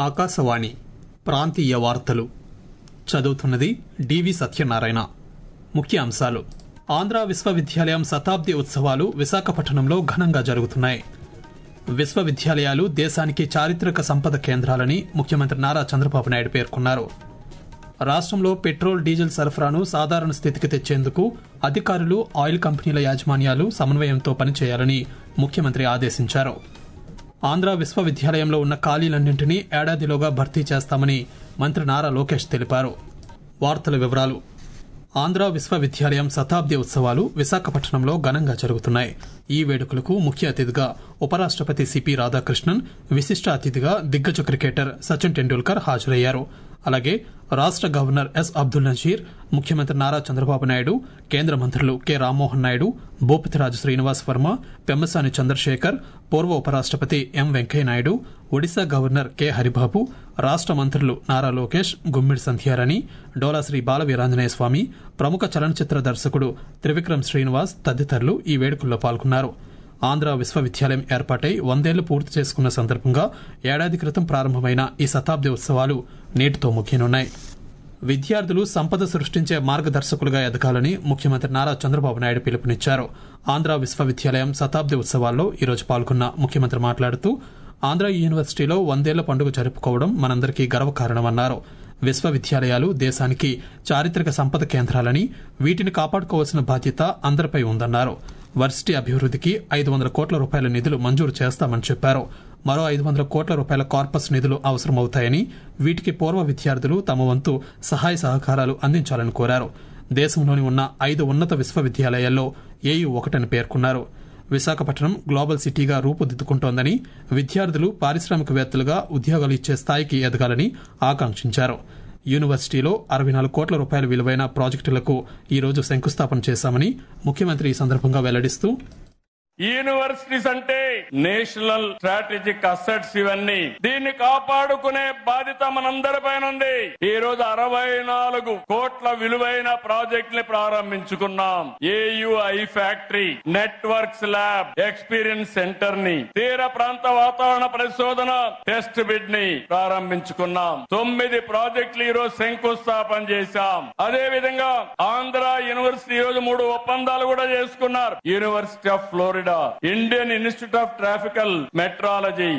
ఆకాశవాణి ప్రాంతీయ వార్తలు చదువుతున్నది డివి సత్యనారాయణ ముఖ్య అంశాలు ఆంధ్ర విశ్వవిద్యాలయం శతాబ్ది ఉత్సవాలు విశాఖపట్నంలో ఘనంగా జరుగుతున్నాయి విశ్వవిద్యాలయాలు దేశానికి చారిత్రక సంపద కేంద్రాలని ముఖ్యమంత్రి నారా చంద్రబాబు నాయుడు పేర్కొన్నారు రాష్ట్రంలో పెట్రోల్ డీజిల్ సరఫరాను సాధారణ స్థితికి తెచ్చేందుకు అధికారులు ఆయిల్ కంపెనీల యాజమాన్యాలు సమన్వయంతో పనిచేయాలని ముఖ్యమంత్రి ఆదేశించారు ఆంధ్ర విశ్వవిద్యాలయంలో ఉన్న ఖాళీలన్నింటినీ ఏడాదిలోగా భర్తీ చేస్తామని మంత్రి నారా లోకేష్ తెలిపారు వార్తల వివరాలు ఆంధ్ర విశ్వవిద్యాలయం శతాబ్ది ఉత్సవాలు విశాఖపట్నంలో ఘనంగా జరుగుతున్నాయి ఈ వేడుకలకు ముఖ్య అతిథిగా ఉపరాష్టపతి సిపి రాధాకృష్ణన్ విశిష్ట అతిథిగా దిగ్గజ క్రికెటర్ సచిన్ టెండూల్కర్ హాజరయ్యారు అలాగే రాష్ట గవర్నర్ ఎస్ అబ్దుల్ నజీర్ ముఖ్యమంత్రి నారా చంద్రబాబు నాయుడు కేంద్ర మంత్రులు కె రామ్మోహన్ నాయుడు భూపతిరాజు శ్రీనివాస్ వర్మ పెమ్మసాని చంద్రశేఖర్ పూర్వ ఉపరాష్టపతి M Venkaiah Naidu Odisha governor K Haribabu రాష్ట మంత్రులు నారా లోకేష్ గుమ్మిడి సంధ్యారాణి డోలాశ్రీ బాలవీరాంజనేయ స్వామి ప్రముఖ చలనచిత్ర దర్శకుడు త్రివిక్రమ్ శ్రీనివాస్ తదితరులు ఈ వేడుకల్లో పాల్గొన్నారు ఆంధ్ర విశ్వవిద్యాలయం ఏర్పాటై వందేళ్లు పూర్తి చేసుకున్న సందర్భంగా ఏడాది క్రితం ప్రారంభమైన ఈ శతాబ్ది ఉత్సవాలు నేటితో ముగియనున్నాయి విద్యార్థులు సంపద సృష్టించే మార్గదర్శకులుగా ఎదగాలని ముఖ్యమంత్రి నారా చంద్రబాబు నాయుడు పిలుపునిచ్చారు ఆంధ్ర విశ్వవిద్యాలయం శతాబ్ది ఉత్సవాల్లో ఈరోజు పాల్గొన్న ముఖ్యమంత్రి మాట్లాడుతూ ఆంధ్ర యూనివర్సిటీలో వందేళ్ల పండుగ జరుపుకోవడం మనందరికీ గర్వకారణమన్నారు విశ్వవిద్యాలయాలు దేశానికి చారిత్రక సంపద కేంద్రాలని వీటిని కాపాడుకోవాల్సిన బాధ్యత అందరిపై ఉందన్నారు వర్సిటీ అభివృద్ధికి ఐదు వందల కోట్ల రూపాయల నిధులు మంజూరు చేస్తామని చెప్పారు మరో ఐదు వందల కోట్ల రూపాయల కార్పస్ నిధులు అవసరమవుతాయని వీటికి పూర్వ విద్యార్థులు తమ వంతు సహాయ సహకారాలు అందించాలని కోరారు దేశంలోని ఉన్న ఐదు ఉన్నత విశ్వవిద్యాలయాల్లో ఏయూ ఒకటని పేర్కొన్నారు విశాఖపట్నం గ్లోబల్ సిటీగా రూపుదిద్దుకుంటోందని విద్యార్థులు పారిశ్రామికవేత్తలుగా ఉద్యోగాలు ఇచ్చే స్థాయికి ఎదగాలని ఆకాంక్షించారు యూనివర్సిటీలో అరవై నాలుగు కోట్ల రూపాయల విలువైన ప్రాజెక్టులకు ఈ రోజు శంకుస్థాపన చేశామని ముఖ్యమంత్రి ఈ సందర్భంగా వెల్లడిస్తూ యూనివర్సిటీస్ అంటే నేషనల్ స్ట్రాటజిక్ అసెట్స్ ఇవన్నీ దీన్ని కాపాడుకునే బాధ్యత మనందరిపైన ఉంది ఈ రోజు అరవై నాలుగు కోట్ల విలువైన ప్రాజెక్ట్ ని ప్రారంభించుకున్నాం AUI factory networks lab experience centre ని తీర ప్రాంత వాతావరణ పరిశోధన టెస్ట్ బిడ్ ని ప్రారంభించుకున్నాం తొమ్మిది ప్రాజెక్టులు ఈ రోజు శంకుస్థాపన చేశాం అదే విధంగా ఆంధ్ర యూనివర్సిటీ ఈ రోజు మూడు ఒప్పందాలు కూడా చేసుకున్నారు University of Florida Indian Institute of Tropical Meteorology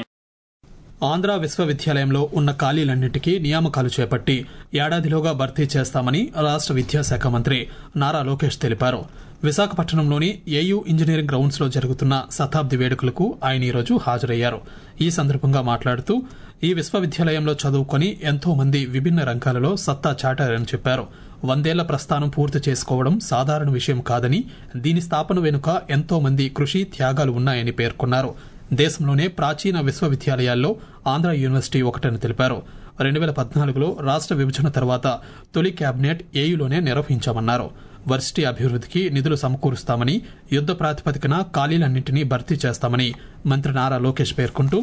Andhra విశ్వవిద్యాలయంలో ఉన్న ఖాళీలన్నింటికీ నియామకాలు చేపట్టి ఏడాదిలోగా భర్తీ చేస్తామని రాష్ట విద్యాశాఖ మంత్రి నారా లోకేష్ తెలిపారు విశాఖపట్నంలోని ఏయూ ఇంజనీరింగ్ గ్రౌండ్స్ లో జరుగుతున్న శతాబ్ది వేడుకలకు ఆయన ఈరోజు హాజరయ్యారు ఈ సందర్భంగా మాట్లాడుతూ ఈ విశ్వవిద్యాలయంలో చదువుకొని ఎంతో మంది విభిన్న రంగాలలో సత్తా చాటారని చెప్పారు వందేళ్ల ప్రస్థానం పూర్తి చేసుకోవడం సాధారణ విషయం కాదని దీని స్థాపన వెనుక ఎంతో మంది కృషి త్యాగాలు ఉన్నాయని పేర్కొన్నారు దేశంలోనే ప్రాచీన విశ్వవిద్యాలయాల్లో ఆంధ్ర యూనివర్సిటీ ఒకటని తెలిపారు రెండు వేల పద్నాలుగులో రాష్ట్ర విభజన తర్వాత తొలి కేబినెట్ ఏయులోనే నిర్వహించామన్నారు వర్సిటీ అభివృద్ధికి నిధులు సమకూరుస్తామని యుద్ద ప్రాతిపదికన ఖాళీలన్నింటినీ భర్తీ చేస్తామని మంత్రి నారా లోకేష్ పేర్కొంటూ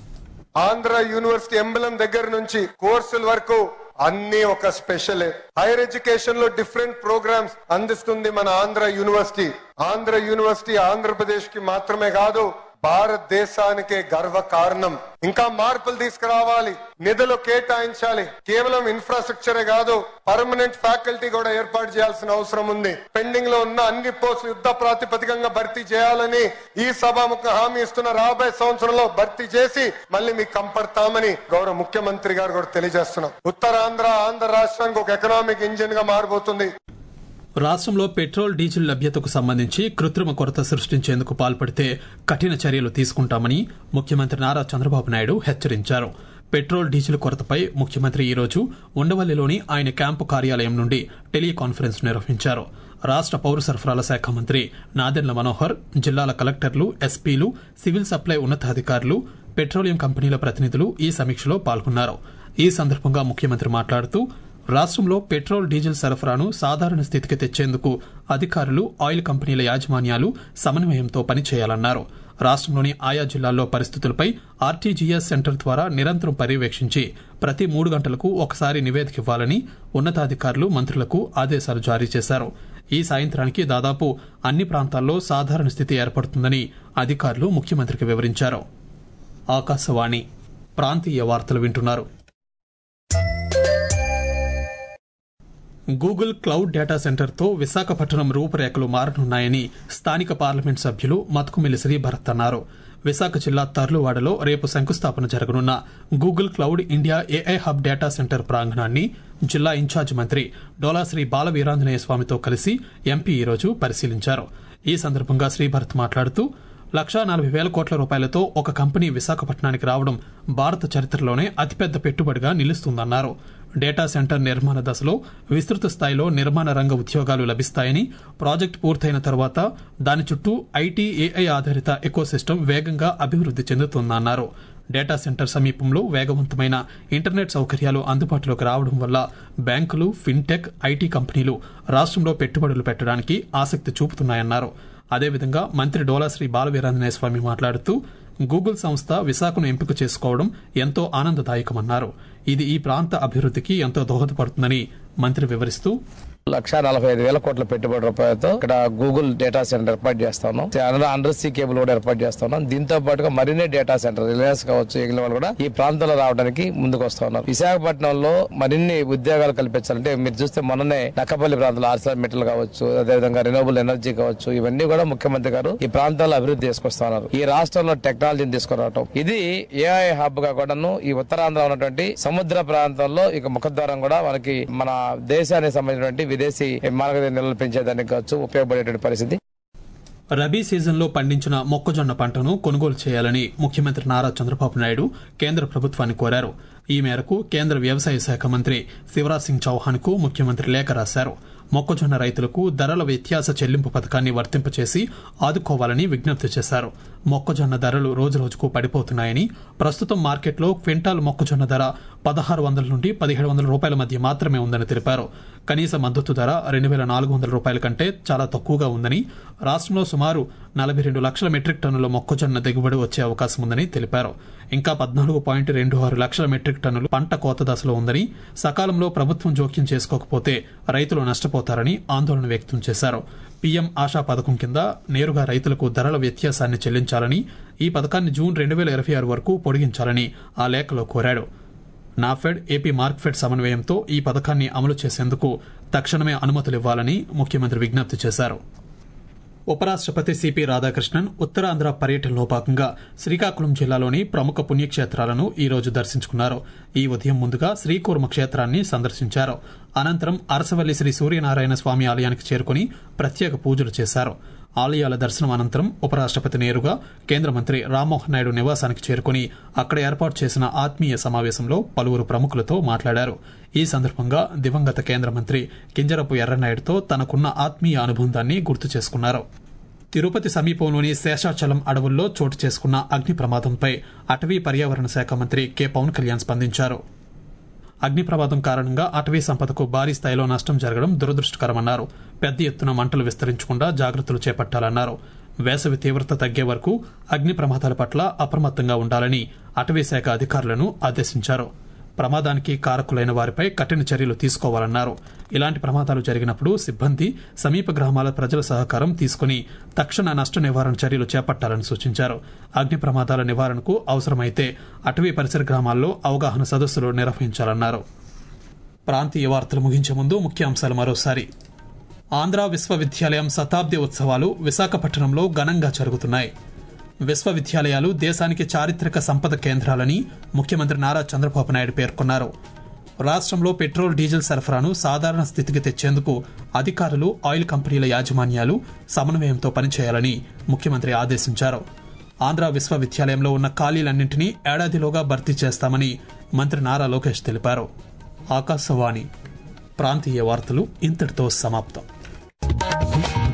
ఆంధ్ర యూనివర్సిటీ ఎంబలం దగ్గర నుంచి కోర్సుల వరకు అన్ని ఒక స్పెషల్ హైయర్ ఎడ్యుకేషన్ లో డిఫరెంట్ ప్రోగ్రామ్స్ అందిస్తుంది మన ఆంధ్ర యూనివర్సిటీ ఆంధ్ర యూనివర్సిటీ ఆంధ్రప్రదేశ్ కి మాత్రమే కాదు భారతదేశానికే గర్వ కారణం ఇంకా మార్పులు తీసుకురావాలి నిధులు కేటాయించాలి కేవలం ఇన్ఫ్రాస్ట్రక్చరే కాదు పర్మనెంట్ ఫ్యాకల్టీ కూడా ఏర్పాటు చేయాల్సిన అవసరం ఉంది పెండింగ్ లో ఉన్న అన్ని పోస్టులు యుద్ధ ప్రాతిపదికంగా భర్తీ చేయాలని ఈ సభాముఖ హామీ ఇస్తున్న రాబోయే సంవత్సరంలో భర్తీ చేసి మళ్ళీ మీకు కంపడతామని గౌరవ ముఖ్యమంత్రి గారు కూడా తెలియజేస్తున్నాం ఉత్తరాంధ్ర ఆంధ్ర రాష్ట్రానికి ఒక ఎకనామిక్ ఇంజిన్ గా మారబోతుంది రాష్ట్రంలో పెట్రోల్ డీజిల్ లభ్యతకు సంబంధించి కృత్రిమ కొరత సృష్టించేందుకు పాల్పడితే కఠిన చర్యలు తీసుకుంటామని ముఖ్యమంత్రి నారా చంద్రబాబు నాయుడు హెచ్చరించారు పెట్రోల్ డీజిల్ కొరతపై ముఖ్యమంత్రి ఈరోజు ఉండవల్లిలోని ఆయన క్యాంపు కార్యాలయం నుండి టెలికాన్ఫరెన్స్ నిర్వహించారు రాష్ట పౌర సరఫరాల శాఖ మంత్రి నాదెండ్ల మనోహర్ జిల్లాల కలెక్టర్లు ఎస్పీలు సివిల్ సప్లై ఉన్నతాధికారులు పెట్రోలియం కంపెనీల ప్రతినిధులు ఈ సమీక్షలో పాల్గొన్నారు ఈ సందర్భంగా ముఖ్యమంత్రి మాట్లాడుతూ రాష్ట్రంలో పెట్రోల్ డీజిల్ సరఫరాను సాధారణ స్థితికి తెచ్చేందుకు అధికారులు ఆయిల్ కంపెనీల యాజమాన్యాలు సమన్వయంతో పనిచేయాలన్నారు రాష్ట్రంలోని ఆయా జిల్లాల్లో పరిస్థితులపై ఆర్టీజీఎస్ సెంటర్ ద్వారా నిరంతరం పర్యవేక్షించి ప్రతి మూడు గంటలకు ఒకసారి నివేదిక ఇవ్వాలని ఉన్నతాధికారులు మంత్రులకు ఆదేశాలు జారీ చేశారు ఈ సాయంత్రానికి దాదాపు అన్ని ప్రాంతాల్లో సాధారణ స్థితి ఏర్పడుతుందని అధికారులు ముఖ్యమంత్రికి వివరించారు ఆకాశవాణి ప్రాంతీయ వార్తలు వింటున్నారు గూగుల్ క్లౌడ్ డేటా సెంటర్తో విశాఖపట్నం రూపురేఖలు మారనున్నాయని స్థానిక పార్లమెంట్ సభ్యులు మతుకుమిల్లి శ్రీభరత్ అన్నారు విశాఖ జిల్లా తర్లువాడలో రేపు శంకుస్థాపన జరగనున్న Google cloud India AI hub data centre ప్రాంగణాన్ని జిల్లా ఇన్ఛార్జ్ మంత్రి డోలాశ్రీ బాల వీరాంజనేయ స్వామితో కలిసి ఎంపీ ఈరోజు పరిశీలించారు ఈ సందర్భంగా శ్రీభరత్ మాట్లాడుతూ లక్షా నలభై వేల కోట్ల రూపాయలతో ఒక కంపెనీ విశాఖపట్నానికి రావడం భారత చరిత్రలోనే అతిపెద్ద పెట్టుబడిగా నిలుస్తుందన్నారు డేటా సెంటర్ నిర్మాణ దశలో విస్తృత స్థాయిలో నిర్మాణ రంగ ఉద్యోగాలు లభిస్తాయని ప్రాజెక్టు పూర్తయిన తర్వాత దాని చుట్టూ ఐటీ ఏఐ ఆధారిత ఎకోసిస్టమ్ వేగంగా అభివృద్ది చెందుతుందన్నారు డేటా సెంటర్ సమీపంలో వేగవంతమైన ఇంటర్నెట్ సౌకర్యాలు అందుబాటులోకి రావడం వల్ల బ్యాంకులు ఫిన్టెక్ ఐటీ కంపెనీలు రాష్ట్రంలో పెట్టుబడులు పెట్టడానికి ఆసక్తి చూపుతున్నాయన్నారు అదేవిధంగా మంత్రి డోలాశ్రీ బాలవీరాంజనేయ స్వామి మాట్లాడుతూ గూగుల్ సంస్థ విశాఖను ఎంపిక చేసుకోవడం ఎంతో ఆనందదాయకమన్నారు ఇది ఈ ప్రాంత అభివృద్ధికి ఎంతో దోహదపడుతుందని మంత్రి వివరిస్తూ లక్ష నలభై ఐదు వేల కోట్ల పెట్టుబడి రూపాయలతో ఇక్కడ గూగుల్ డేటా సెంటర్ ఏర్పాటు చేస్తా ఉన్నాం అండర్ సీ కేబుల్ కూడా ఏర్పాటు చేస్తా ఉన్నాం దీంతో పాటుగా మరిన్ని డేటా సెంటర్ రిలయన్స్ కావచ్చు ఎగిలిన వాళ్ళు కూడా ఈ ప్రాంతంలో రావడానికి ముందుకు వస్తా ఉన్నారు విశాఖపట్నంలో మరిన్ని ఉద్యోగాలు కల్పించాలంటే మీరు చూస్తే మొన్ననే నక్కపల్లి ప్రాంతంలో ఆర్సర్ మెటల్ కావచ్చు అదేవిధంగా రెన్యూబుల్ ఎనర్జీ కావచ్చు ఇవన్నీ కూడా ముఖ్యమంత్రి గారు ఈ ప్రాంతాల్లో అభివృద్ధి చేసుకొస్తా ఉన్నారు ఈ రాష్ట్రంలో టెక్నాలజీని తీసుకురావటం ఇది ఏఐ హబ్ గా కూడాను ఈ ఉత్తరాంధ్ర ఉన్నటువంటి సముద్ర ప్రాంతంలో ఇక ముఖద్వారం కూడా మనకి మన దేశానికి సంబంధించినటువంటి విదేశీ విమాన నిల్వలు పెంచేదానికి కావచ్చు ఉపయోగపడేటువంటి పరిస్థితి రబీ సీజన్లో పండించిన మొక్కజొన్న పంటను కొనుగోలు చేయాలని ముఖ్యమంత్రి నారా చంద్రబాబు నాయుడు కేంద్ర ప్రభుత్వాన్ని కోరారు ఈ మేరకు కేంద్ర వ్యవసాయ శాఖ మంత్రి శివరాజ్ సింగ్ చౌహాన్ కు ముఖ్యమంత్రి లేఖ రాశారు మొక్కజొన్న రైతులకు ధరల వ్యత్యాస చెల్లింపు పథకాన్ని వర్తింపచేసి ఆదుకోవాలని విజ్ఞప్తి చేశారు మొక్కజొన్న ధరలు రోజురోజుకు పడిపోతున్నాయని ప్రస్తుతం మార్కెట్లో క్వింటాల్ మొక్కజొన్న ధర పదహారు వందల నుండి పదిహేడు వందల రూపాయల మధ్య మాత్రమే ఉందని తెలిపారు కనీస మద్దతు ధర రెండు వేల నాలుగు వందల రూపాయల కంటే చాలా తక్కువగా ఉందని రాష్ట్రంలో సుమారు నలభై రెండు లక్షల మెట్రిక్ టన్నుల మొక్కజొన్న దిగుబడి వచ్చే అవకాశం ఉందని తెలిపారు ఇంకా పద్నాలుగు పాయింట్ రెండు ఆరు లక్షల మెట్రిక్ టన్నులు పంట కోత దశలో ఉందని సకాలంలో ప్రభుత్వం జోక్యం చేసుకోకపోతే రైతులు నష్టపోతారని ఆందోళన వ్యక్తం చేశారు పీఎం ఆశా పథకం కింద నేరుగా రైతులకు ధరల వ్యత్యాసాన్ని చెల్లించాలని ఈ పథకాన్ని జూన్ రెండు వేల ఇరవై ఆరు వరకు పొడిగించాలని ఆ లేఖలో కోరాడు నాఫెడ్ ఏపీ మార్క్ఫెడ్ సమన్వయంతో ఈ పథకాన్ని అమలు చేసేందుకు తక్షణమే అనుమతులివ్వాలని ముఖ్యమంత్రి విజ్ఞప్తి చేశారు ఉపరాష్ట్రపతి సిపి రాధాకృష్ణన్ ఉత్తరాంధ్ర పర్యటనలో భాగంగా శ్రీకాకుళం జిల్లాలోని ప్రముఖ పుణ్యక్షేత్రాలను ఈ రోజు దర్శించుకున్నారు ఈ ఉదయం ముందుగా శ్రీకూర్మ క్షేత్రాన్ని సందర్శించారు అనంతరం అరసవల్లి శ్రీ సూర్యనారాయణ స్వామి ఆలయానికి చేరుకుని ప్రత్యేక పూజలు చేశారు ఆలయాల దర్శనం అనంతరం ఉపరాష్ట్రపతి నేరుగా కేంద్ర మంత్రి రామ్మోహన్ నాయుడు నివాసానికి చేరుకుని అక్కడ ఏర్పాటు చేసిన ఆత్మీయ సమావేశంలో పలువురు ప్రముఖులతో మాట్లాడారు ఈ సందర్భంగా దివంగత కేంద్ర మంత్రి కింజరపు ఎర్రనాయుడుతో తనకున్న ఆత్మీయ అనుబంధాన్ని గుర్తు చేసుకున్నారు తిరుపతి సమీపంలోని శేషాచలం అడవుల్లో చోటు చేసుకున్న అగ్ని ప్రమాదంపై అటవీ పర్యావరణ శాఖ మంత్రి కె పవన్ కళ్యాణ్ స్పందించారు అగ్ని ప్రమాదం కారణంగా అటవీ సంపదకు భారీ స్థాయిలో నష్టం జరగడం దురదృష్టకరమన్నారు పెద్ద ఎత్తున మంటలు విస్తరించకుండా జాగ్రత్తలు చేపట్టాలన్నారు వేసవి తీవ్రత తగ్గే వరకు అగ్ని ప్రమాదాల పట్ల అప్రమత్తంగా ఉండాలని అటవీ శాఖ అధికారులను ఆదేశించారు ప్రమాదానికి కారకులైన వారిపై కఠిన చర్యలు తీసుకోవాలన్నారు ఇలాంటి ప్రమాదాలు జరిగినప్పుడు సిబ్బంది సమీప గ్రామాల ప్రజల సహకారం తీసుకుని తక్షణ నష్ట నివారణ చర్యలు చేపట్టాలని సూచించారు అగ్ని ప్రమాదాల నివారణకు అవసరమైతే అటవీ పరిసర గ్రామాల్లో అవగాహన సదస్సులు నిర్వహించాలన్నారు ప్రాంతీయ వార్తలు ముగించే ముందు ముఖ్యాంశాలు మరోసారి ఆంధ్ర విశ్వవిద్యాలయం శతాబ్ది ఉత్సవాలు విశాఖపట్నంలో ఘనంగా జరుగుతున్నాయి విశ్వవిద్యాలయాలు దేశానికి చారిత్రక సంపద కేంద్రాలని ముఖ్యమంత్రి నారా చంద్రబాబు నాయుడు పేర్కొన్నారు రాష్ట్రంలో పెట్రోల్ డీజిల్ సరఫరాను సాధారణ స్థితికి తెచ్చేందుకు అధికారులు ఆయిల్ కంపెనీల యాజమాన్యాలు సమన్వయంతో పనిచేయాలని ముఖ్యమంత్రి ఆదేశించారు ఆంధ్ర విశ్వవిద్యాలయంలో ఉన్న ఖాళీలన్నింటినీ ఏడాదిలోగా భర్తీ చేస్తామని మంత్రి నారా లోకేష్ తెలిపారు ఆకాశవాణి ప్రాంతీయ వార్తలు ఇంతటితో సమాప్తం